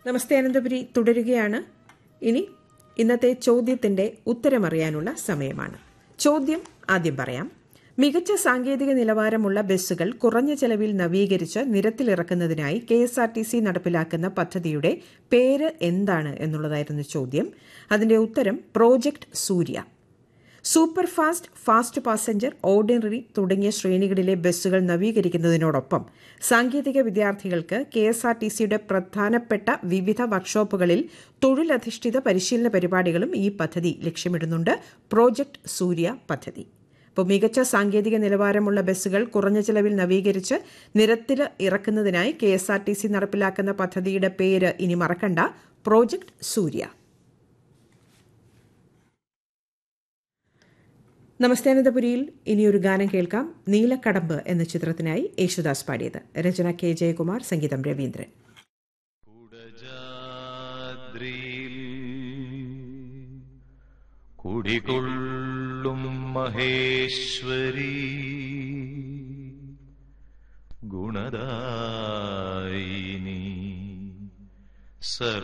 നമസ്തേ അനന്തപുരി തുടരുകയാണ് ഇനി ഇന്നത്തെ ചോദ്യത്തിന്റെ ഉത്തരമറിയാനുള്ള സമയമാണ് ചോദ്യം ആദ്യം പറയാം മികച്ച സാങ്കേതിക നിലവാരമുള്ള ബസ്സുകൾ കുറഞ്ഞ ചെലവിൽ നവീകരിച്ച് നിരത്തിലിറക്കുന്നതിനായി K S R T C നടപ്പിലാക്കുന്ന പദ്ധതിയുടെ പേര് എന്താണ് എന്നുള്ളതായിരുന്നു ചോദ്യം അതിന്റെ ഉത്തരം project Surya super fast fast passenger ordinary തുടങ്ങിയ ശ്രേണികളിലെ ബസ്സുകൾ നവീകരിക്കുന്നതിനോടൊപ്പം സാങ്കേതിക വിദ്യാർത്ഥികൾക്ക് കെ എസ് ആർ ടി സിയുടെ പ്രധാനപ്പെട്ട വിവിധ വർക്ക്ഷോപ്പുകളിൽ തൊഴിലധിഷ്ഠിത പരിശീലന പരിപാടികളും ഈ പദ്ധതി ലക്ഷ്യമിടുന്നുണ്ട് പ്രോജക്ട് സൂര്യ പദ്ധതി അപ്പോൾ മികച്ച സാങ്കേതിക നിലവാരമുള്ള ബസ്സുകൾ കുറഞ്ഞ ചെലവിൽ നവീകരിച്ച് നിരത്തിൽ ഇറക്കുന്നതിനായി K S R T C നടപ്പിലാക്കുന്ന പദ്ധതിയുടെ പേര് ഇനി മറക്കണ്ട പ്രോജക്ട് സൂര്യ നമസ്തേനന്തപുരിയിൽ ഇനിയൊരു ഗാനം കേൾക്കാം നീലക്കടമ്പ് എന്ന ചിത്രത്തിനായി യേശുദാസ് പാടിയത് രചന കെ ജയകുമാർ സംഗീതം രവീന്ദ്രൻ കുടജാദ്രിയിൽ കുടികൊള്ളും മഹേശ്വരി ഗുണദായിനി സർ